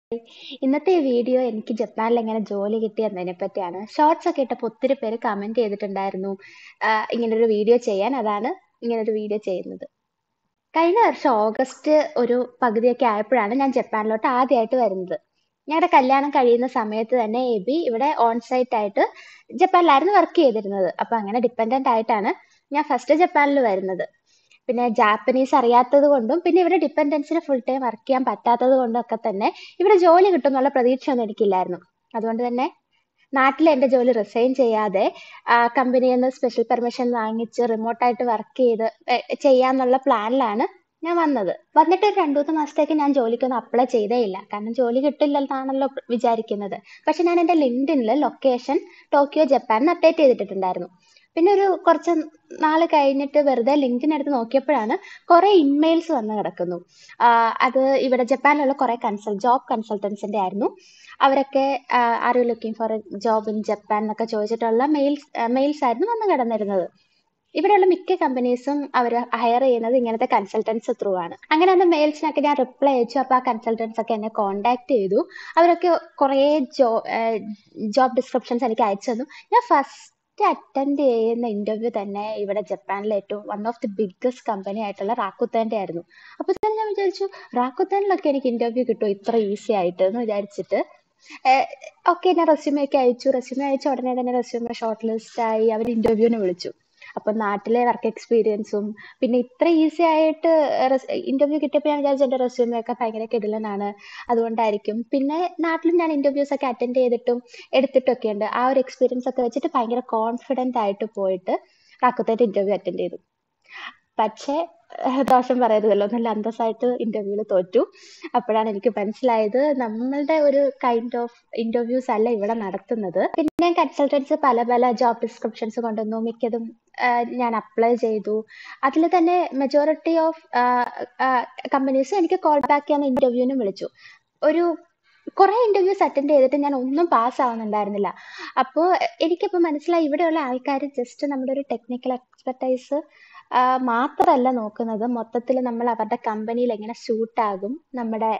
ഇന്നത്തെ ഈ വീഡിയോ എനിക്ക് ജപ്പാനിൽ എങ്ങനെ ജോലി കിട്ടി എന്നതിനെ പറ്റിയാണ് ഷോർട്സ് ഒക്കെ ഇട്ടപ്പോൾ ഒത്തിരി പേര് കമന്റ് ചെയ്തിട്ടുണ്ടായിരുന്നു ആഹ് ഇങ്ങനൊരു വീഡിയോ ചെയ്യാൻ അതാണ് ഇങ്ങനൊരു വീഡിയോ ചെയ്യുന്നത് കഴിഞ്ഞ വർഷം ഓഗസ്റ്റ് ഒരു പകുതിയൊക്കെ ആയപ്പോഴാണ് ഞാൻ ജപ്പാനിലോട്ട് ആദ്യമായിട്ട് വരുന്നത് ഞങ്ങളുടെ കല്യാണം കഴിയുന്ന സമയത്ത് തന്നെ എബി ഇവിടെ ഓൺ സൈറ്റ് ആയിട്ട് ജപ്പാനിലായിരുന്നു വർക്ക് ചെയ്തിരുന്നത് അപ്പൊ അങ്ങനെ ഡിപ്പെൻഡന്റ് ആയിട്ടാണ് ഞാൻ ഫസ്റ്റ് ജപ്പാനിൽ വരുന്നത് പിന്നെ ജാപ്പനീസ് അറിയാത്തത് കൊണ്ടും പിന്നെ ഇവിടെ ഡിപ്പെൻഡൻസിന് ഫുൾ ടൈം വർക്ക് ചെയ്യാൻ പറ്റാത്തത് കൊണ്ടും ഒക്കെ തന്നെ ഇവിടെ ജോലി കിട്ടും എന്നുള്ള പ്രതീക്ഷയൊന്നും എനിക്കില്ലായിരുന്നു അതുകൊണ്ട് തന്നെ നാട്ടിൽ എൻ്റെ ജോലി റിസൈൻ ചെയ്യാതെ കമ്പനിയിൽ നിന്ന് സ്പെഷ്യൽ പെർമിഷൻ വാങ്ങിച്ച് റിമോട്ടായിട്ട് വർക്ക് ചെയ്ത് ഏർ ചെയ്യാന്നുള്ള പ്ലാനിലാണ് ഞാൻ വന്നത് വന്നിട്ട് ഒരു രണ്ടു മൂന്ന് മാസത്തേക്ക് ഞാൻ ജോലിക്കൊന്നും അപ്ലൈ ചെയ്തേ ഇല്ല കാരണം ജോലി കിട്ടില്ലെന്നാണല്ലോ വിചാരിക്കുന്നത് പക്ഷെ ഞാൻ എൻ്റെ ലിങ്ക്ഡിനിൽ ലൊക്കേഷൻ ടോക്കിയോ ജപ്പാൻ എന്ന് അപ്ഡേറ്റ് ചെയ്തിട്ടുണ്ടായിരുന്നു പിന്നെ ഒരു കുറച്ച് നാൾ കഴിഞ്ഞിട്ട് വെറുതെ ലിങ്ക്ഡിൻ എടുത്ത് നോക്കിയപ്പോഴാണ് കുറെ ഇമെയിൽസ് വന്ന് കിടക്കുന്നു ആഹ് അത് ഇവിടെ ജപ്പാനിലുള്ള കുറെ കൺസൾ ജോബ് കൺസൾട്ടൻസിന്റെ ആയിരുന്നു അവരൊക്കെ are you looking for a job in Japan എന്നൊക്കെ ചോദിച്ചിട്ടുള്ള മെയിൽസ് മെയിൽസ് ആയിരുന്നു വന്ന് കിടന്നിരുന്നത് ഇവിടെയുള്ള മിക്ക കമ്പനീസും അവർ ഹയർ ചെയ്യുന്നത് ഇങ്ങനത്തെ കൺസൾട്ടൻസ് ത്രൂ ആണ് അങ്ങനെ അന്ന് മെയിൽസിനൊക്കെ ഞാൻ റിപ്ലൈ അയച്ചു അപ്പോൾ ആ കൺസൾട്ടൻസ് ഒക്കെ എന്നെ കോൺടാക്ട് ചെയ്തു അവരൊക്കെ കുറേ ജോ ജോബ് ഡിസ്ക്രിപ്ഷൻസ് എനിക്ക് അയച്ചു തന്നു ഞാൻ ഫസ്റ്റ് അറ്റൻഡ് ചെയ്യുന്ന ഇന്റർവ്യൂ തന്നെ ഇവിടെ ജപ്പാനിലെ ഏറ്റവും one of the biggest company ആയിട്ടുള്ള റാക്കുത്താൻ്റെ ആയിരുന്നു അപ്പോൾ തന്നെ ഞാൻ വിചാരിച്ചു റാക്കുത്താനിലൊക്കെ എനിക്ക് ഇന്റർവ്യൂ കിട്ടുമോ ഇത്ര ഈസി ആയിട്ട് എന്ന് വിചാരിച്ചിട്ട് ഓക്കെ ഞാൻ റെസ്യൂമെ ഒക്കെ അയച്ചു റെസ്യൂമെ അയച്ച ഉടനെ തന്നെ റെസ്യൂമെ ഷോർട്ട് ലിസ്റ്റ് ആയി അവർ ഇന്റർവ്യൂവിന് വിളിച്ചു അപ്പൊ നാട്ടിലെ വർക്ക് എക്സ്പീരിയൻസും പിന്നെ ഇത്ര ഈസി ആയിട്ട് ഇന്റർവ്യൂ കിട്ടിയപ്പോൾ ഞാൻ വിചാരിച്ചു എൻ്റെ റെസ്യൂമെ ഒക്കെ ഭയങ്കര കിടിലനാണ് അതുകൊണ്ടായിരിക്കും പിന്നെ നാട്ടിലും ഞാൻ ഇന്റർവ്യൂസ് ഒക്കെ അറ്റൻഡ് ചെയ്തിട്ടും എടുത്തിട്ടൊക്കെ ഉണ്ട് ആ ഒരു എക്സ്പീരിയൻസ് ഒക്കെ വെച്ചിട്ട് ഭയങ്കര കോൺഫിഡന്റ് ആയിട്ട് പോയിട്ട് റാക്കുത്തായിട്ട് ഇന്റർവ്യൂ അറ്റൻഡ് ചെയ്തു പക്ഷേ ദോഷം പറയരുതല്ലോ നല്ല അന്തസ്സായിട്ട് ഇന്റർവ്യൂവിൽ തോറ്റു അപ്പോഴാണ് എനിക്ക് മനസ്സിലായത് നമ്മളുടെ ഒരു കൈൻഡ് ഓഫ് ഇന്റർവ്യൂസ് അല്ല ഇവിടെ നടത്തുന്നത് പിന്നെ കൺസൾട്ടൻസ് പല പല ജോബ് ഡിസ്ക്രിപ്ഷൻസ് കൊണ്ടുവന്നു മിക്കതും ഞാൻ അപ്ലൈ ചെയ്തു അതിൽ തന്നെ മെജോറിറ്റി ഓഫ് കമ്പനീസ് എനിക്ക് കോൾ ബാക്ക് ചെയ്യാൻ ഇന്റർവ്യൂവിനും വിളിച്ചു ഒരു കുറെ ഇന്റർവ്യൂസ് അറ്റൻഡ് ചെയ്തിട്ട് ഞാൻ ഒന്നും പാസ് ആവുന്നുണ്ടായിരുന്നില്ല അപ്പോൾ എനിക്കിപ്പോൾ മനസ്സിലായി ഇവിടെയുള്ള ആൾക്കാർ ജസ്റ്റ് നമ്മുടെ ഒരു ടെക്നിക്കൽ എക്സ്പെർട്ടൈസ് മാത്രമല്ല നോക്കുന്നത് മൊത്തത്തിൽ നമ്മൾ അവരുടെ കമ്പനിയിൽ എങ്ങനെ സ്യൂട്ട് ആകും നമ്മുടെ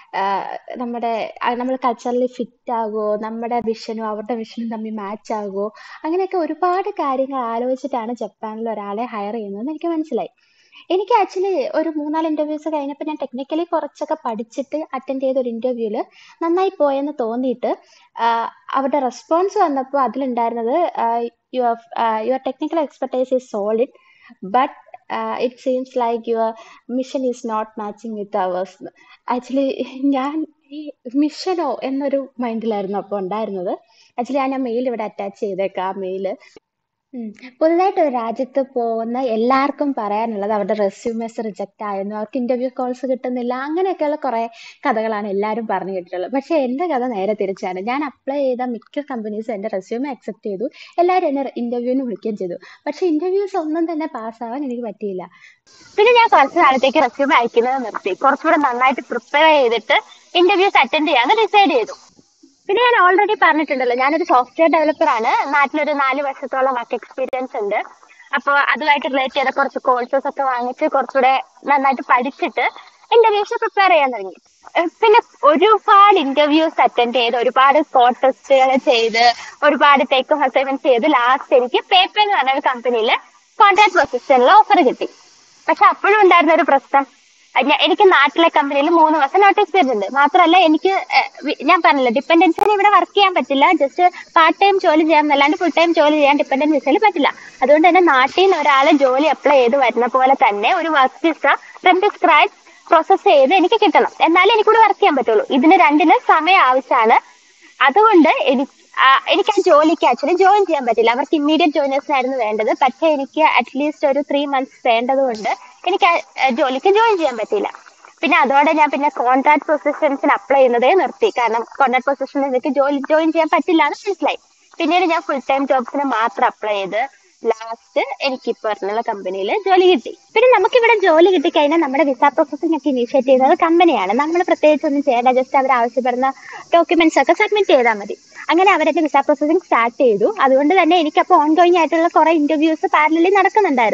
നമ്മുടെ നമ്മൾ കൾച്ചറലി ഫിറ്റ് ആകുമോ നമ്മുടെ വിഷനും അവരുടെ വിഷനും തമ്മിൽ മാച്ച് ആകുമോ അങ്ങനെയൊക്കെ ഒരുപാട് കാര്യങ്ങൾ ആലോചിച്ചിട്ടാണ് ജപ്പാനിൽ ഒരാളെ ഹയർ ചെയ്യുന്നതെന്ന് എനിക്ക് മനസ്സിലായി എനിക്ക് ആക്ച്വലി ഒരു മൂന്നാല് ഇന്റർവ്യൂസ് കഴിഞ്ഞപ്പോൾ ഞാൻ ടെക്നിക്കലി കുറച്ചൊക്കെ പഠിച്ചിട്ട് അറ്റൻഡ് ചെയ്ത ഒരു ഇന്റർവ്യൂവിൽ നന്നായി പോയെന്ന് തോന്നിയിട്ട് അവരുടെ റെസ്പോൺസ് വന്നപ്പോൾ അതിലുണ്ടായിരുന്നത് your your technical expertise is solid but it seems like your mission is not matching with ours actually ഞാൻ ഈ മിഷനോ എന്നൊരു മൈൻഡിലായിരുന്നു അപ്പോൾ ഉണ്ടായിരുന്നത് ആക്ച്വലി ഞാൻ ആ മെയിൽ ഇവിടെ അറ്റാച്ച് ചെയ്തേക്കാം ആ മെയില് പുതുതായിട്ട് ഒരു രാജ്യത്ത് പോകുന്ന എല്ലാവർക്കും പറയാനുള്ളത് അവരുടെ റെസ്യൂമേസ് റിജക്റ്റ് ആയിരുന്നു അവർക്ക് ഇന്റർവ്യൂ കോൾസ് കിട്ടുന്നില്ല അങ്ങനെയൊക്കെയുള്ള കുറെ കഥകളാണ് എല്ലാവരും പറഞ്ഞു കേട്ടിട്ടുള്ളത് പക്ഷെ എൻ്റെ കഥ നേരെ തിരിച്ചാണ് ഞാൻ അപ്ലൈ ചെയ്ത മിക്ക കമ്പനീസും എൻ്റെ റെസ്യൂമെ അക്സെപ്റ്റ് ചെയ്തു എല്ലാവരും എന്നെ ഇന്റർവ്യൂവിന് വിളിക്കുകയും ചെയ്തു പക്ഷെ ഇന്റർവ്യൂസ് ഒന്നും തന്നെ പാസ്സാവാൻ എനിക്ക് പറ്റിയില്ല പിന്നെ ഞാൻ കുറച്ച് നാളത്തേക്ക് റെസ്യൂമെ അയക്കുന്നത് നിർത്തി കുറച്ചുകൂടെ നന്നായിട്ട് പ്രിപ്പയർ ചെയ്തിട്ട് ഇന്റർവ്യൂസ് അറ്റൻഡ് ചെയ്യാന്ന് ഡിസൈഡ് ചെയ്തു പിന്നെ ഞാൻ ഓൾറെഡി പറഞ്ഞിട്ടുണ്ടല്ലോ ഞാനൊരു സോഫ്റ്റ്വെയർ ഡെവലപ്പർ ആണ് നാട്ടിലൊരു നാല് വർഷത്തോളം വർക്ക് എക്സ്പീരിയൻസ് ഉണ്ട് അപ്പോൾ അതുമായിട്ട് റിലേറ്റ് ചെയ്ത കുറച്ച് കോഴ്സസ് ഒക്കെ വാങ്ങിച്ച് കുറച്ചുകൂടെ നന്നായിട്ട് പഠിച്ചിട്ട് ഇന്റർവ്യൂസ് പ്രിപ്പയർ ചെയ്യാൻ തുടങ്ങി പിന്നെ ഒരുപാട് ഇന്റർവ്യൂസ് അറ്റൻഡ് ചെയ്ത് ഒരുപാട് കോഡ് ടെസ്റ്റുകൾ ചെയ്ത് ഒരുപാട് ടേക്ക് ഹോം അസൈൻമെന്റ് ചെയ്ത് ലാസ്റ്റ് എനിക്ക് പേപ്പർ എന്ന് പറഞ്ഞ ഒരു കമ്പനിയിൽ കോൺട്രാക്ട് പൊസിഷനിൽ ഓഫർ കിട്ടി പക്ഷെ അപ്പോഴും ഉണ്ടായിരുന്ന ഒരു പ്രശ്നം എനിക്ക് നാട്ടിലെ കമ്പനിയിൽ മൂന്ന് മാസം നോട്ടീസ് പീരീഡ് ഉണ്ട് മാത്രമല്ല എനിക്ക് ഞാൻ പറഞ്ഞല്ലോ ഡിപ്പെൻഡൻസിന് ഇവിടെ വർക്ക് ചെയ്യാൻ പറ്റില്ല ജസ്റ്റ് പാർട്ട് ടൈം ജോലി ചെയ്യാൻ അല്ലാണ്ട് ഫുൾ ടൈം ജോലി ചെയ്യാൻ ഡിപ്പെൻഡന്റ് വിസയിൽ പറ്റില്ല അതുകൊണ്ട് തന്നെ നാട്ടിൽ നിന്ന് ഒരാൾ ജോലി അപ്ലൈ ചെയ്ത് വരുന്ന പോലെ തന്നെ ഒരു work visa from the scratch process ചെയ്ത് എനിക്ക് കിട്ടണം എന്നാലേ എനിക്കിവിടെ വർക്ക് ചെയ്യാൻ പറ്റുള്ളൂ ഇതിന് രണ്ടിനും സമയം ആവശ്യമാണ് അതുകൊണ്ട് എനിക്ക് എനിക്ക് ആ ജോലിക്ക് ആക്ച്വലി ജോയിൻ ചെയ്യാൻ പറ്റില്ല അവർക്ക് ഇമ്മീഡിയറ്റ് ജോയിനേഴ്സിനായിരുന്നു വേണ്ടത് പക്ഷെ എനിക്ക് അറ്റ്ലീസ്റ്റ് ഒരു ത്രീ മന്ത്സ് വേണ്ടത് കൊണ്ട് എനിക്ക് ആ ജോലിക്ക് ജോയിൻ ചെയ്യാൻ പറ്റിയില്ല പിന്നെ അതോടെ ഞാൻ പിന്നെ കോൺട്രാക്ട് പൊസിഷൻസിന് അപ്ലൈ ചെയ്യുന്നതേ നിർത്തി കാരണം കോൺട്രാക്ട് പൊസിഷനിൽ എനിക്ക് ജോലി ജോയിൻ ചെയ്യാൻ പറ്റില്ല എന്ന് മനസ്സിലായി പിന്നീട് ഞാൻ ഫുൾ ടൈം ജോബ്സിന് മാത്രം അപ്ലൈ ചെയ്ത് ലാസ്റ്റ് എനിക്ക് ഈ പറഞ്ഞുള്ള കമ്പനിയിൽ ജോലി കിട്ടി പിന്നെ നമുക്ക് ഇവിടെ ജോലി കിട്ടിക്കഴിഞ്ഞാൽ നമ്മുടെ വിസ പ്രോസസ്സിംഗ് ഒക്കെ ഇനീഷ്യേറ്റ് ചെയ്യുന്നത് കമ്പനിയാണ് നമ്മൾ പ്രത്യേകിച്ച് ഒന്നും ചെയ്യേണ്ട ജസ്റ്റ് അവർ ആവശ്യപ്പെടുന്ന ഡോക്യുമെന്റ്സ് ഒക്കെ സബ്മിറ്റ് ചെയ്താൽ മതി അങ്ങനെ അവരുടെ വിസ പ്രോസസ്സിംഗ് സ്റ്റാർട്ട് ചെയ്തു അതുകൊണ്ട് തന്നെ എനിക്കപ്പോൾ ഓൺഗോയിങ് ആയിട്ടുള്ള കുറെ ഇന്റർവ്യൂസ് പാരലലി നടക്കുന്നുണ്ടായിരുന്നു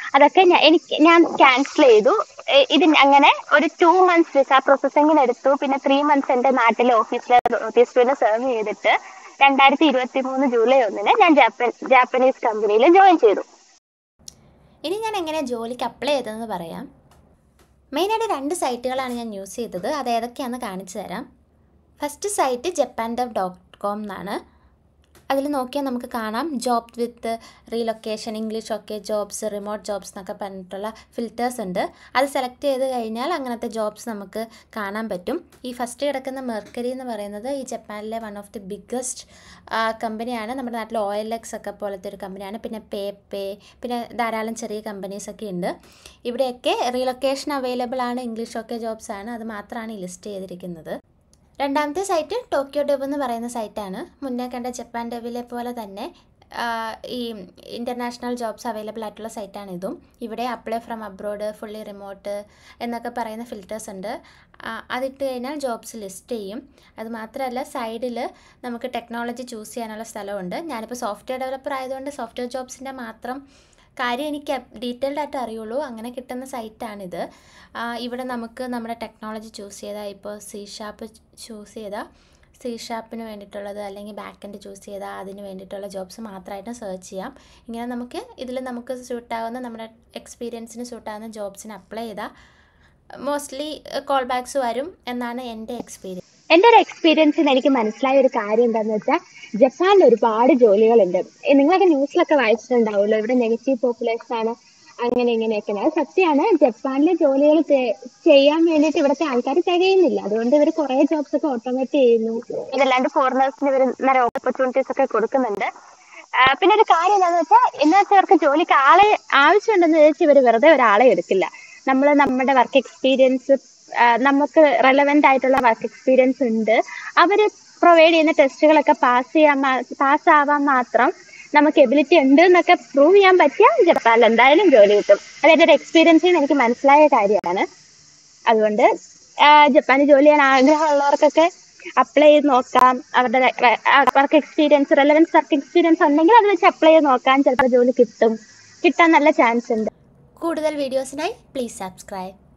അതൊക്കെ ഞാൻ എനിക്ക് ഞാൻ ക്യാൻസൽ ചെയ്തു എ- ഇത് അങ്ങനെ ഒരു ടു മന്ത്സ് വിസ പ്രോസസ്സിങ്ങിന് എടുത്തു പിന്നെ ത്രീ മന്ത്സ് എൻ്റെ നാട്ടിലെ ഓഫീസിലെ നോട്ടീസ് പീരീഡ് സെർവ് ചെയ്തിട്ട് രണ്ടായിരത്തി ഇരുപത്തി മൂന്ന് ജൂലൈ ഒന്നിന് ഞാൻ ജാപ്പൻ ജാപ്പനീസ് കമ്പനിയിൽ ജോയിൻ ചെയ്തു ഇനി ഞാൻ എങ്ങനെ ജോലിക്ക് അപ്ലൈ ചെയ്തതെന്ന് പറയാം മെയിനായിട്ട് രണ്ട് സൈറ്റുകളാണ് ഞാൻ യൂസ് ചെയ്തത് അത് ഏതൊക്കെയാണെന്ന് കാണിച്ചു തരാം first site Japan dev dot com എന്നാണ് അതിൽ നോക്കിയാൽ നമുക്ക് കാണാം ജോബ് വിത്ത് റീലൊക്കേഷൻ ഇംഗ്ലീഷ് ഒക്കെ ജോബ്സ് റിമോട്ട് ജോബ്സ് എന്നൊക്കെ പറഞ്ഞിട്ടുള്ള ഫിൽറ്റേഴ്സ് ഉണ്ട് അത് സെലക്ട് ചെയ്ത് കഴിഞ്ഞാൽ അങ്ങനത്തെ ജോബ്സ് നമുക്ക് കാണാൻ പറ്റും ഈ ഫസ്റ്റ് കിടക്കുന്ന മെർക്കരി എന്ന് പറയുന്നത് ഈ ജപ്പാനിലെ വൺ ഓഫ് ദി ബിഗ്ഗസ്റ്റ് കമ്പനിയാണ് നമ്മുടെ നാട്ടിൽ ഒ എൽ എക്സ് ഒക്കെ പോലത്തെ ഒരു കമ്പനിയാണ് പിന്നെ പേ പേ പിന്നെ ധാരാളം ചെറിയ കമ്പനീസ് ഒക്കെ ഉണ്ട് ഇവിടെയൊക്കെ റീലൊക്കേഷൻ അവൈലബിൾ ആണ് ഇംഗ്ലീഷ് ഒക്കെ ജോബ്സ് ആണ് അത് മാത്രമാണ് ഈ ലിസ്റ്റ് ചെയ്തിരിക്കുന്നത് രണ്ടാമത്തെ സൈറ്റ് ടോക്കിയോ ഡെവ് എന്ന് പറയുന്ന സൈറ്റാണ് മുന്നേ കണ്ട ജപ്പാൻ ഡെവിലെ പോലെ തന്നെ ആ, ഈ ഇൻ്റർനാഷണൽ ജോബ്സ് അവൈലബിൾ ആയിട്ടുള്ള സൈറ്റാണ് ഇതും ഇവിടെ apply from abroad fully remote എന്നൊക്കെ പറയുന്ന ഫിൽറ്റേഴ്സ് ഉണ്ട് ആ, അതിട്ട് കഴിഞ്ഞാൽ ജോബ്സ് ലിസ്റ്റ് ചെയ്യും അത് മാത്രമല്ല സൈഡിൽ നമുക്ക് ടെക്നോളജി ചൂസ് ചെയ്യാനുള്ള സ്ഥലമുണ്ട് ഞാനിപ്പോൾ സോഫ്റ്റ്വെയർ ഡെവലപ്പർ ആയതുകൊണ്ട് സോഫ്റ്റ്വെയർ ജോബ്സിൻ്റെ മാത്രം കാര്യം എനിക്ക് ഡീറ്റെയിൽഡ് ആയിട്ട് അറിയുള്ളൂ അങ്ങനെ കിട്ടുന്ന സൈറ്റാണിത് ആ, ഇവിടെ നമുക്ക് നമ്മുടെ ടെക്നോളജി ചൂസ് ചെയ്താൽ ഇപ്പോൾ സി ഷാപ്പ് ചൂസ് ചെയ്താൽ സി ഷാപ്പിന് വേണ്ടിയിട്ടുള്ളത് അല്ലെങ്കിൽ ബാക്ക് എൻഡ് ചൂസ് ചെയ്താൽ അതിന് വേണ്ടിയിട്ടുള്ള ജോബ്സ് മാത്രമായിട്ട് സെർച്ച് ചെയ്യാം ഇങ്ങനെ നമുക്ക് ഇതിൽ നമുക്ക് സ്യൂട്ടാകുന്ന നമ്മുടെ എക്സ്പീരിയൻസിന് സ്യൂട്ടാകുന്ന ജോബ്സിന് അപ്ലൈ ചെയ്താൽ മോസ്റ്റ്ലി കോൾ ബാക്സ് വരും എന്നാണ് എൻ്റെ എക്സ്പീരിയൻസ് എൻ്റെ ഒരു എക്സ്പീരിയൻസിൽ എനിക്ക് മനസ്സിലായ ഒരു കാര്യം എന്താണെന്ന് വെച്ചാൽ ജപ്പാനിൽ ഒരുപാട് ജോലികളുണ്ട് ഏ, നിങ്ങളൊക്കെ ന്യൂസിലൊക്കെ വായിച്ചിട്ടുണ്ടാവുമല്ലോ ഇവിടെ നെഗറ്റീവ് പോപ്പുലേഷൻ ആണ് അങ്ങനെ ഇങ്ങനെയൊക്കെ അത് സത്യമാണ് ജപ്പാനിലെ ജോലികൾ ചെയ്യാൻ വേണ്ടിയിട്ട് ഇവിടുത്തെ ആൾക്കാർ തികയുന്നില്ല അതുകൊണ്ട് ഇവർ കുറേ ജോബ്സ് ഒക്കെ ഓട്ടോമേറ്റ് ചെയ്യുന്നു അതല്ലാണ്ട് ഫോറിനേഴ്സിന് ഇവർ നല്ല ഓപ്പർച്യൂണിറ്റീസ് ഒക്കെ കൊടുക്കുന്നുണ്ട് ആ, പിന്നെ ഒരു കാര്യം എന്താണെന്ന് വെച്ചാൽ ഇന്നത്തെ ഇവർക്ക് ജോലിക്ക് ആളെ ആവശ്യമുണ്ടെന്ന് ചോദിച്ചാൽ ഇവർ വെറുതെ ഒരാളെ എടുക്കില്ല നമ്മൾ നമ്മുടെ വർക്ക് എക്സ്പീരിയൻസ് നമുക്ക് റെലവെന്റ് ആയിട്ടുള്ള വർക്ക് എക്സ്പീരിയൻസ് ഉണ്ട് അവർ പ്രൊവൈഡ് ചെയ്യുന്ന ടെസ്റ്റുകളൊക്കെ പാസ് ചെയ്യാൻ പാസ് ആവാൻ മാത്രം നമുക്ക് എബിലിറ്റി ഉണ്ട് എന്നൊക്കെ പ്രൂവ് ചെയ്യാൻ പറ്റിയാൽ ജപ്പാനിൽ എന്തായാലും ജോലി കിട്ടും അത് എൻ്റെ ഒരു എക്സ്പീരിയൻസിൽ നിന്ന് എനിക്ക് മനസ്സിലായ കാര്യമാണ് അതുകൊണ്ട് ആ, ജപ്പാനിൽ ജോലി ചെയ്യാൻ ആഗ്രഹമുള്ളവർക്കൊക്കെ അപ്ലൈ ചെയ്ത് നോക്കാം അവരുടെ work experience relevance work experience ഉണ്ടെങ്കിൽ അത് വെച്ച് അപ്ലൈ ചെയ്ത് നോക്കാം ചിലപ്പോൾ ജോലി കിട്ടും കിട്ടാൻ നല്ല ചാൻസ് ഉണ്ട് കൂടുതൽ വീഡിയോസിനായി പ്ലീസ് സബ്സ്ക്രൈബ്